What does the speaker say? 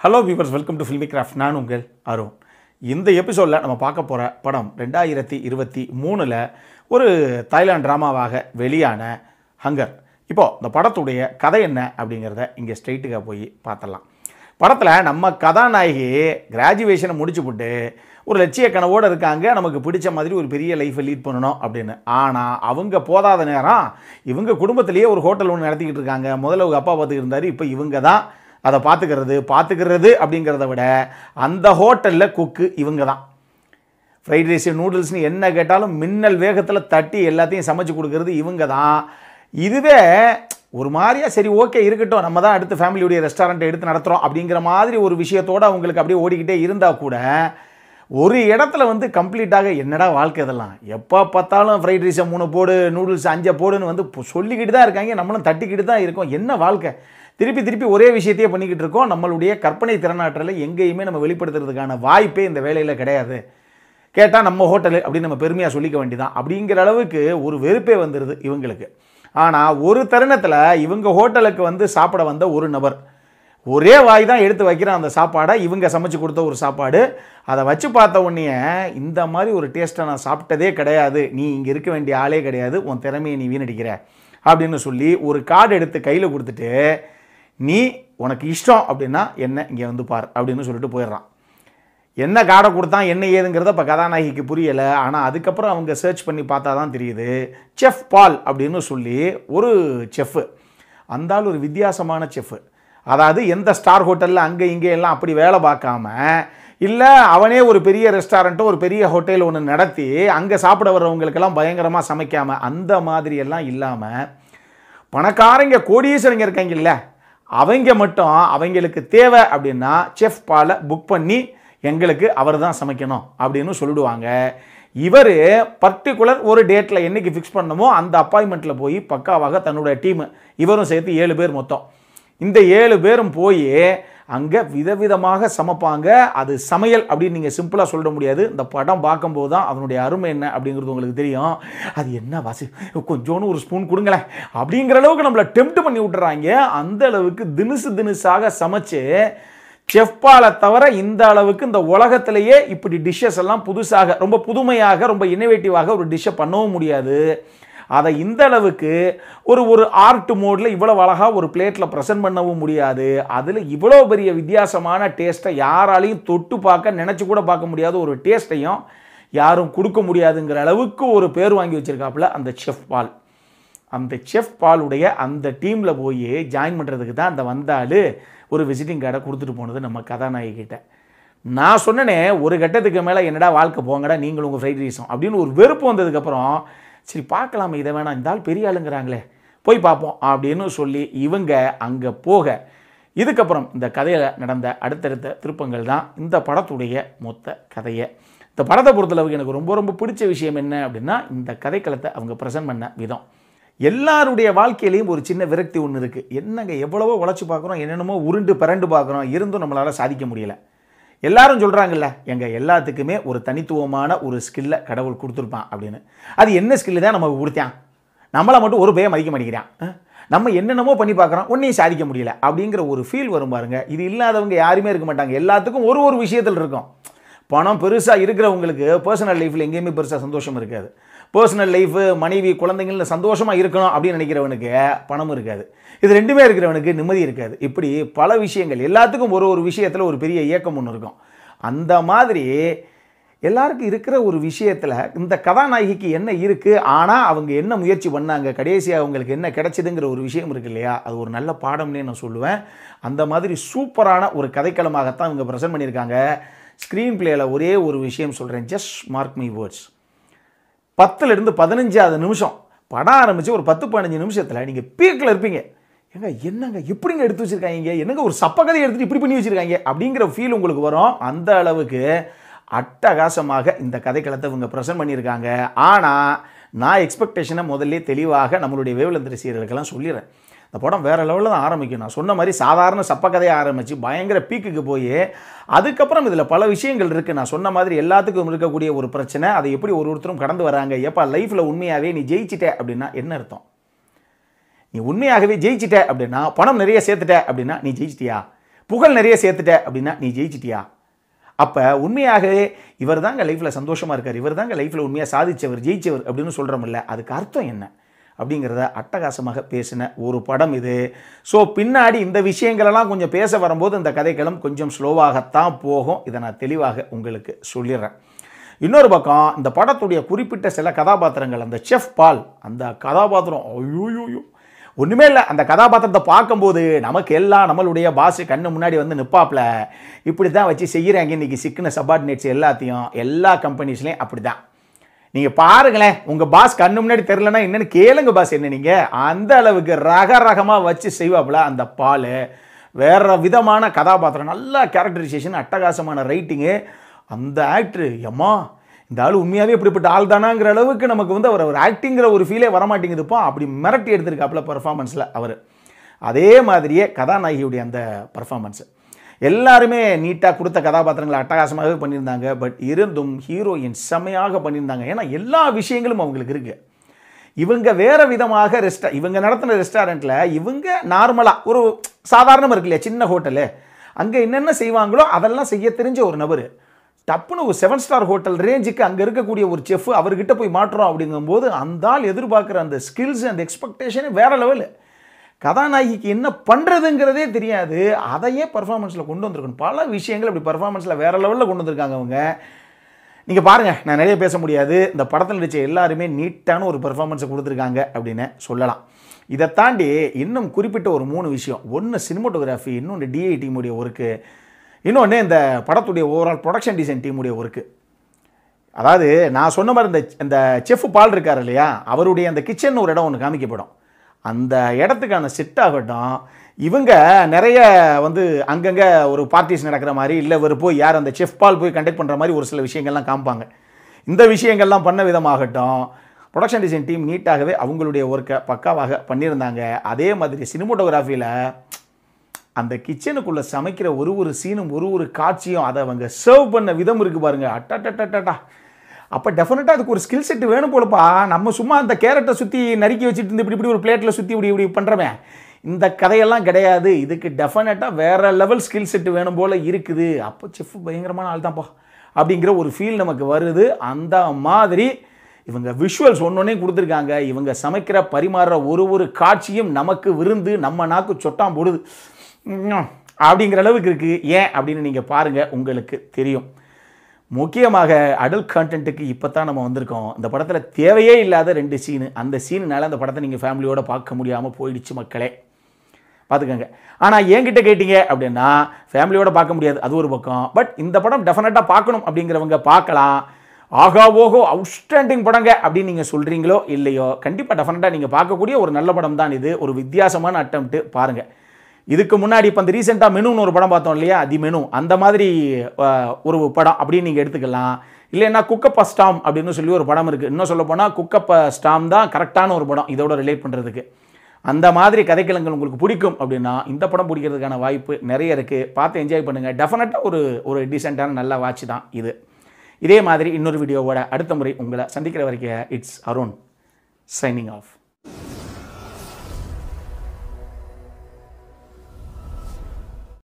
Hello viewers welcome to filmy craft நான் உங்கள் அருண் இந்த எபிசோடில் நம்ம பார்க்க போகிற படம் ரெண்டாயிரத்தி இருபத்தி மூணில் ஒரு தாய்லாந்து ட்ராமாவாக வெளியான ஹங்கர் இப்போது இந்த படத்துடைய கதை என்ன அப்படிங்கிறத இங்கே ஸ்ட்ரெயிட்டுக்காக போய் பார்த்துடலாம் படத்தில் நம்ம கதாநாயகி கிராஜுவேஷனை முடிச்சுப்புட்டு ஒரு லட்சிய கனவோடு இருக்காங்க நமக்கு பிடிச்ச மாதிரி ஒரு பெரிய லைஃப்பை லீட் பண்ணணும் அப்படின்னு ஆனால் அவங்க போதாத நேரம் இவங்க குடும்பத்திலேயே ஒரு ஹோட்டல் ஒன்று நடத்திக்கிட்டு இருக்காங்க முதல்ல அவங்க அப்பா பார்த்துக்கிட்டு இருந்தார் இப்போ இவங்க தான் அதை பார்த்துக்கிறது பார்த்துக்கிறது அப்படிங்கிறத விட அந்த ஹோட்டலில் குக்கு இவங்க தான் ஃப்ரைட் ரைஸ் நூடுல்ஸ்னு என்ன கேட்டாலும் மின்னல் வேகத்தில் தட்டி எல்லாத்தையும் சமைச்சு கொடுக்கறது இவங்க தான் இதுவே ஒரு மாதிரியா சரி ஓகே இருக்கட்டும் நம்ம தான் அடுத்து ஃபேமிலியுடைய ரெஸ்டாரண்ட்டை எடுத்து நடத்துகிறோம் அப்படிங்கிற மாதிரி ஒரு விஷயத்தோடு அவங்களுக்கு அப்படியே ஓடிக்கிட்டே இருந்தால் கூட ஒரு இடத்துல வந்து கம்ப்ளீட்டாக என்னடா வாழ்க்கை இதெல்லாம் எப்போ பார்த்தாலும் ஃப்ரைட் ரைஸை மூணு போடு நூடுல்ஸ் அஞ்சை போடுன்னு வந்து இப்போ சொல்லிக்கிட்டு தான் இருக்காங்க நம்மளும் தட்டிக்கிட்டு தான் இருக்கோம் என்ன வாழ்க்கை திருப்பி திருப்பி ஒரே விஷயத்தையே பண்ணிக்கிட்டு இருக்கோம் நம்மளுடைய கற்பனை திறனாற்றலை எங்கேயுமே நம்ம வெளிப்படுத்துறதுக்கான வாய்ப்பே இந்த வேலையில் கிடையாது கேட்டால் நம்ம ஹோட்டலு அப்படின்னு நம்ம பெருமையாக சொல்லிக்க வேண்டியதான் அப்படிங்கிற அளவுக்கு ஒரு வெறுப்பே வந்துடுது இவங்களுக்கு ஆனால் ஒரு தருணத்தில் இவங்க ஹோட்டலுக்கு வந்து சாப்பிட வந்த ஒரு நபர் ஒரே வாய் தான் எடுத்து வைக்கிறான் அந்த சாப்பாடை இவங்க சமைச்சு கொடுத்த ஒரு சாப்பாடு அதை வச்சு பார்த்த உடனே இந்த மாதிரி ஒரு டேஸ்ட்டை நான் சாப்பிட்டதே கிடையாது நீ இங்கே இருக்க வேண்டிய ஆளே கிடையாது உன் திறமையை நீ வீணடிக்கிற அப்படின்னு சொல்லி ஒரு கார்டு எடுத்து கையில் கொடுத்துட்டு நீ உனக்கு இஷ்டம் அப்படின்னா என்ன இங்கே வந்து பார் அப்படின்னு சொல்லிட்டு போயிடுறான் என்ன காடை கொடுத்தான் என்ன ஏதுங்கிறத இப்போ கதாநாயகிக்கு புரியலை ஆனால் அதுக்கப்புறம் அவங்க சர்ச் பண்ணி பார்த்தா தான் தெரியுது செஃப் பால் அப்படின்னு சொல்லி ஒரு செஃப்பு அந்த ஆள் ஒரு வித்தியாசமான செஃப்பு அதாவது எந்த ஸ்டார் ஹோட்டலில் அங்கே இங்கே எல்லாம் அப்படி வேலை பார்க்காம இல்லை அவனே ஒரு பெரிய ரெஸ்டாரண்ட்டோ ஒரு பெரிய ஹோட்டல் ஒன்று நடத்தி அங்கே சாப்பிட வர்றவங்களுக்கெல்லாம் பயங்கரமாக சமைக்காமல் அந்த மாதிரி எல்லாம் இல்லாமல் பணக்காரங்க கோடீஸ்வரங்க இருக்காங்கல்ல அவங்க மட்டும் அவங்களுக்கு தேவை அப்படின்னா செஃப் பாலை புக் பண்ணி எங்களுக்கு அவர் தான் சமைக்கணும் அப்படின்னு சொல்லிடுவாங்க இவர் பர்டிகுலர் ஒரு டேட்டில் என்னைக்கு ஃபிக்ஸ் பண்ணமோ அந்த அப்பாயின்மெண்ட்டில் போய் பக்காவாக தன்னுடைய டீமு இவரும் சேர்த்து ஏழு பேர் மொத்தம் இந்த ஏழு பேரும் போய் அங்கே விதவிதமாக சமைப்பாங்க அது சமையல் அப்படின்னு நீங்கள் சிம்பிளாக சொல்ல முடியாது இந்த படம் பார்க்கும்போது தான் அதனுடைய அருமை என்ன அப்படிங்கிறது உங்களுக்கு தெரியும் அது என்ன வாசி கொஞ்சோன்னு ஒரு ஸ்பூன் கொடுங்களேன் அப்படிங்கிற அளவுக்கு நம்மளை டெம்ட் பண்ணி விட்டுறாங்க அந்த அளவுக்கு தினுசு தினுசாக சமைச்சு செஃப்பாலை தவிர இந்த அளவுக்கு இந்த உலகத்திலேயே இப்படி டிஷ்ஷஸ் எல்லாம் புதுசாக ரொம்ப புதுமையாக ரொம்ப இன்னோவேட்டிவாக ஒரு டிஷ்ஷை பண்ணவும் முடியாது அதை இந்த அளவுக்கு ஒரு ஒரு ஆர்ட் மோடில் இவ்வளோ அழகாக ஒரு பிளேட்டில் ப்ரெசென்ட் பண்ணவும் முடியாது அதில் இவ்வளோ பெரிய வித்தியாசமான டேஸ்ட்டை யாராலையும் தொட்டு பார்க்க நினச்சி கூட பார்க்க முடியாத ஒரு டேஸ்ட்டையும் யாரும் கொடுக்க முடியாதுங்கிற அளவுக்கு ஒரு பேர் வாங்கி வச்சுருக்காப்புல அந்த செஃப் பால் அந்த செஃப் பாலுடைய அந்த டீமில் போய் ஜாயின் பண்ணுறதுக்கு தான் அந்த வந்தால் ஒரு விசிட்டிங் கார்டை கொடுத்துட்டு போனது நம்ம கதாநாயகிட்ட நான் சொன்னனே ஒரு கட்டத்துக்கு மேலே என்னடா வாழ்க்கை போங்கடா நீங்களும் உங்கள் ஃப்ரைட் ரைஸும் அப்படின்னு ஒரு வெறுப்பு வந்ததுக்கப்புறம் சரி பார்க்கலாமே இதை வேணாம் இந்த ஆள் பெரிய ஆளுங்கிறாங்களே போய் பார்ப்போம் அப்படின்னு சொல்லி இவங்க அங்கே போக இதுக்கப்புறம் இந்த கதையில் நடந்த அடுத்தடுத்த திருப்பங்கள் தான் இந்த படத்துடைய மொத்த கதையை இந்த படத்தை பொறுத்தளவுக்கு எனக்கு ரொம்ப ரொம்ப பிடிச்ச விஷயம் என்ன அப்படின்னா இந்த கதைக்களத்தை அவங்க ப்ரெசென்ட் பண்ண விதம் எல்லாருடைய வாழ்க்கையிலையும் ஒரு சின்ன விரக்தி ஒன்று இருக்குது என்னங்க எவ்வளவோ உழைச்சி பார்க்குறோம் என்னென்னமோ உருண்டு பிறண்டு பார்க்குறோம் இருந்தும் நம்மளால் சாதிக்க முடியல எல்லாரும் சொல்கிறாங்கல்ல எங்கள் எல்லாத்துக்குமே ஒரு தனித்துவமான ஒரு ஸ்கில்லை கடவுள் கொடுத்துருப்பான் அப்படின்னு அது என்ன ஸ்கில்லு தான் நமக்கு கொடுத்தான் நம்மளை மட்டும் ஒரு பேய மதிக்க மாட்டேங்கிறான் அஹ்? நம்ம என்னென்னமோ பண்ணி பார்க்குறோம் ஒன்றையும் சாதிக்க முடியல அப்படிங்கிற ஒரு ஃபீல் வரும் பாருங்க இது இல்லாதவங்க யாருமே இருக்க மாட்டாங்க எல்லாத்துக்கும் ஒரு ஒரு விஷயத்தில் இருக்கும் பணம் பெருசாக இருக்கிறவங்களுக்கு பர்சனல் லைஃப்பில் எங்கேயுமே பெருசாக சந்தோஷம் இருக்காது பர்சனல் லைஃபு மனைவி குழந்தைங்கள்னு சந்தோஷமாக இருக்கணும் அப்படின்னு நினைக்கிறவனுக்கு பணம் இருக்காது இது ரெண்டுமே இருக்கிறவனுக்கு நிம்மதி இருக்காது இப்படி பல விஷயங்கள் எல்லாத்துக்கும் ஒரு ஒரு விஷயத்தில் ஒரு பெரிய இயக்கம் ஒன்று இருக்கும் அந்த மாதிரி எல்லாருக்கும் இருக்கிற ஒரு விஷயத்தில் இந்த கதாநாயகிக்கு என்ன இருக்குது ஆனால் அவங்க என்ன முயற்சி பண்ணாங்க கடைசியாக அவங்களுக்கு என்ன கிடைச்சதுங்கிற ஒரு விஷயம் இருக்கு இல்லையா அது ஒரு நல்ல பாடம்னே நான் சொல்லுவேன் அந்த மாதிரி சூப்பரான ஒரு கதைக்களமாகத்தான் இவங்க ப்ரெசென்ட் பண்ணியிருக்காங்க ஸ்க்ரீன் பிளேயில் ஒரே ஒரு விஷயம் சொல்கிறேன் ஜஸ்ட் மார்க் மை வேர்ட்ஸ் பத்துலேருந்து பதினஞ்சாவது நிமிஷம் படம் ஆரம்பித்து ஒரு பத்து பதினஞ்சு நிமிஷத்தில் நீங்கள் பீக்கில் இருப்பீங்க ஏங்க என்னங்க எப்படிங்க எடுத்து வச்சுருக்காங்க என்னங்க ஒரு சப்ப கதையை எடுத்துட்டு இப்படி பண்ணி வச்சுருக்காங்க அப்படிங்கிற ஃபீல் உங்களுக்கு வரும் அந்த அளவுக்கு அட்டகாசமாக இந்த கதைக்களத்தை இவங்க ப்ரெசென்ட் பண்ணியிருக்காங்க ஆனால் நான் எக்ஸ்பெக்டேஷனை முதல்ல தெளிவாக நம்மளுடைய வேவலந்திர சீரியலுக்கெல்லாம் சொல்லிடுறேன் இந்த படம் வேறு லெவலில் தான் ஆரம்பிக்கும் நான் சொன்ன மாதிரி சாதாரண சப்ப கதையை ஆரம்பித்து பயங்கர பீக்குக்கு போய் அதுக்கப்புறம் இதில் பல விஷயங்கள் இருக்குது நான் சொன்ன மாதிரி எல்லாத்துக்கும் இருக்கக்கூடிய ஒரு பிரச்சனை அதை எப்படி ஒரு ஒருத்தரும் கடந்து வராங்க எப்போ லைஃப்பில் உண்மையாகவே நீ ஜெயிச்சிட்ட அப்படின்னா என்ன அர்த்தம் நீ உண்மையாகவே ஜெயிச்சிட்ட அப்படின்னா பணம் நிறைய சேர்த்துட்ட அப்படின்னா நீ ஜெயிச்சிட்டியா புகழ் நிறைய சேர்த்துட்ட அப்படின்னா நீ ஜெயிச்சிட்டியா அப்போ உண்மையாகவே இவர் தாங்க லைஃப்பில் சந்தோஷமாக இருக்கார் இவர் தாங்க லைஃப்பில் உண்மையாக சாதிச்சவர் ஜெயிச்சவர் அப்படின்னு சொல்கிறோம்ல அதுக்கு அர்த்தம் என்ன அப்படிங்கிறத அட்டகாசமாக பேசின ஒரு படம் இது ஸோ பின்னாடி இந்த விஷயங்களெல்லாம் கொஞ்சம் பேச வரும்போது இந்த கதைக்களம் கொஞ்சம் ஸ்லோவாகத்தான் போகும் இதை நான் தெளிவாக உங்களுக்கு சொல்லிடுறேன் இன்னொரு பக்கம் இந்த படத்துடைய குறிப்பிட்ட சில கதாபாத்திரங்கள் அந்த செஃப் பால் அந்த கதாபாத்திரம் ஐயோயோயோ ஒன்றுமே இல்லை அந்த கதாபாத்திரத்தை பார்க்கும்போது நமக்கு எல்லாம் நம்மளுடைய பாஸ் கண்ணு முன்னாடி வந்து நிற்பாப்ல இப்படி தான் வச்சு செய்கிறாங்க இன்றைக்கி சிக்கின சபார்டினேட்ஸ் எல்லாத்தையும் எல்லா கம்பெனிஸ்லேயும் அப்படி தான் நீங்கள் பாருங்களேன் உங்கள் பாஸ் கண்ணு முன்னாடி தெரிலனா என்னன்னு கேளுங்க பாஸ் என்ன நீங்கள் அந்த அளவுக்கு ரக ரகமாக வச்சு செய்வாப்புல அந்த பால் வேற விதமான கதாபாத்திரம் நல்ல கேரக்டரைசேஷன் அட்டகாசமான ரைட்டிங்கு அந்த ஆக்டரு எம்மா இந்த ஆள் உண்மையாகவே இப்படிப்பட்ட ஆள் தானாங்கிற அளவுக்கு நமக்கு வந்து அவர் அவர் ஆக்டிங்கிற ஒரு ஃபீலே வரமாட்டேங்குதுப்பா அப்படி மிரட்டி எடுத்திருக்காப்புல பர்ஃபார்மன்ஸில் அவர் அதே மாதிரியே கதாநாயகியுடைய அந்த பர்ஃபார்மன்ஸு எல்லாருமே நீட்டாக கொடுத்த கதாபாத்திரங்களை அட்டகாசமாகவே பண்ணியிருந்தாங்க பட் இருந்தும் ஹீரோயின் செம்மையாக பண்ணியிருந்தாங்க ஏன்னா எல்லா விஷயங்களும் அவங்களுக்கு இருக்குது இவங்க வேற விதமாக ரெஸ்டா இவங்க நடத்தின ரெஸ்டாரண்ட்டில் இவங்க நார்மலாக ஒரு சாதாரணமாக இருக்கு இல்லையா சின்ன ஹோட்டலு அங்கே என்னென்ன செய்வாங்களோ அதெல்லாம் செய்ய தெரிஞ்ச ஒரு நபர் டப்புன்னு ஒரு செவன் ஸ்டார் ஹோட்டல் ரேஞ்சுக்கு அங்கே இருக்கக்கூடிய ஒரு செஃப் அவர்கிட்ட போய் மாட்டுறோம் அப்படிங்கும்போது அந்த ஆள் எதிர்பார்க்குற அந்த ஸ்கில்ஸ் அந்த எக்ஸ்பெக்டேஷனே வேற லெவலு கதாநாயகிக்கு என்ன பண்ணுறதுங்கிறதே தெரியாது அதையே பர்ஃபார்மன்ஸில் கொண்டு வந்திருக்கணும் பல விஷயங்கள் இப்படி பர்ஃபார்மன்ஸில் வேற லெவலில் கொண்டு வந்திருக்காங்க அவங்க நீங்கள் பாருங்கள் நான் நிறைய பேச முடியாது இந்த படத்தில் நடித்த எல்லாருமே நீட்டான ஒரு பெர்ஃபார்மன்ஸை கொடுத்துருக்காங்க அப்படின்னு சொல்லலாம் இதை தாண்டி இன்னும் குறிப்பிட்ட ஒரு மூணு விஷயம் ஒன்று சினிமோட்டோகிராஃபி இன்னொன்று டிஐ டீமுடைய ஒர்க்கு இன்னொன்று இந்த படத்துடைய ஓவரால் ப்ரொடக்ஷன் டிசைன் டீமுடைய ஒர்க்கு அதாவது நான் சொன்ன மாதிரி இந்த இந்த செஃப் பால் இருக்கார் இல்லையா அவருடைய அந்த கிச்சன் ஒரு இடம் ஒன்று காமிக்கப்படும் அந்த இடத்துக்கான செட் ஆகட்டும் இவங்க நிறைய வந்து அங்கங்கே ஒரு பார்ட்டிஸ் நடக்கிற மாதிரி இல்லை ஒரு போய் யார் அந்த செஃப் பால் போய் கண்டக்ட் பண்ணுற மாதிரி ஒரு சில விஷயங்கள்லாம் காமிப்பாங்க இந்த விஷயங்கள்லாம் பண்ண விதமாகட்டும் ப்ரொடக்ஷன் டிசைன் டீம் நீட்டாகவே அவங்களுடைய ஒர்க்கை பக்காவாக பண்ணியிருந்தாங்க அதே மாதிரி சினிமோட்டோகிராஃபியில் அந்த கிச்சனுக்குள்ளே சமைக்கிற ஒரு ஒரு சீனும் ஒரு ஒரு காட்சியும் அதை அவங்க சர்வ் பண்ண விதம் இருக்குது பாருங்க அட்டா அப்போ டெஃபினட்டாக அதுக்கு ஒரு ஸ்கில் செட் வேணும் போலப்பா நம்ம சும்மா அந்த கேரட்டை சுற்றி நறுக்கி வச்சுட்டு இருந்து இப்படி இப்படி ஒரு பிளேட்டில் சுற்றி இப்படி இப்படி பண்ணுறமே இந்த கதையெல்லாம் கிடையாது இதுக்கு டெஃபினட்டாக வேற லெவல் ஸ்கில் செட் வேணும் போல் இருக்குது அப்போ செஃப் பயங்கரமான ஆள் தான்ப்பா அப்படிங்கிற ஒரு ஃபீல் நமக்கு வருது அந்த மாதிரி இவங்க விஷுவல்ஸ் ஒன்றொன்னே கொடுத்துருக்காங்க இவங்க சமைக்கிற பரிமாறுற ஒரு ஒரு காட்சியும் நமக்கு விருந்து நம்ம நாக்கு சொட்டாம் போடுது உம், அப்படிங்கிற அளவுக்கு இருக்குது ஏன் அப்படின்னு நீங்கள் பாருங்கள் உங்களுக்கு தெரியும் முக்கியமாக அடல்ட் கண்டென்ட்டுக்கு இப்போ தான் நம்ம வந்திருக்கோம் இந்த படத்தில் தேவையே இல்லாத ரெண்டு சீனு அந்த சீனுனால அந்த படத்தை நீங்கள் ஃபேமிலியோட பார்க்க முடியாமல் போயிடுச்சு மக்களே பார்த்துக்கோங்க ஆனால் என்கிட்ட கேட்டீங்க அப்படின்னா ஃபேமிலியோட பார்க்க முடியாது அது ஒரு பக்கம் பட் இந்த படம் டெஃபினட்டாக பார்க்கணும் அப்படிங்கிறவங்க பார்க்கலாம் ஆகா ஓஹோ அவுட்ஸ்டாண்டிங் படங்க அப்படின்னு நீங்கள் சொல்கிறீங்களோ இல்லையோ கண்டிப்பாக டெஃபினட்டாக நீங்கள் பார்க்கக்கூடிய ஒரு நல்ல படம் தான் இது ஒரு வித்தியாசமான அட்டம்ப்ட்டு பாருங்கள் இதுக்கு முன்னாடி இப்போ அந்த ரீசெண்டாக மெனுன்னு ஒரு படம் பார்த்தோம் இல்லையா தி மெனு அந்த மாதிரி அஹ், ஒரு படம் அப்படின்னு நீங்கள் எடுத்துக்கலாம் இல்லைன்னா குக்கப்ப ஸ்டாம் அப்படின்னு சொல்லி ஒரு படம் இருக்குது இன்னும் சொல்ல போனால் குக்கப்ப ஸ்டாம் தான் கரெக்டான ஒரு படம் இதோட ரிலேட் பண்ணுறதுக்கு அந்த மாதிரி கதைக்களங்கள் உங்களுக்கு பிடிக்கும் அப்படின்னா இந்த படம் பிடிக்கிறதுக்கான வாய்ப்பு நிறைய இருக்குது பார்த்து என்ஜாய் பண்ணுங்கள் டெஃபினட்டாக ஒரு ஒரு டீசெண்டான நல்ல வாட்ச் தான் இது இதே மாதிரி இன்னொரு வீடியோவோட அடுத்த முறை உங்களை சந்திக்கிற வரைக்கும் இட்ஸ் அருண் சைனிங் ஆஃப்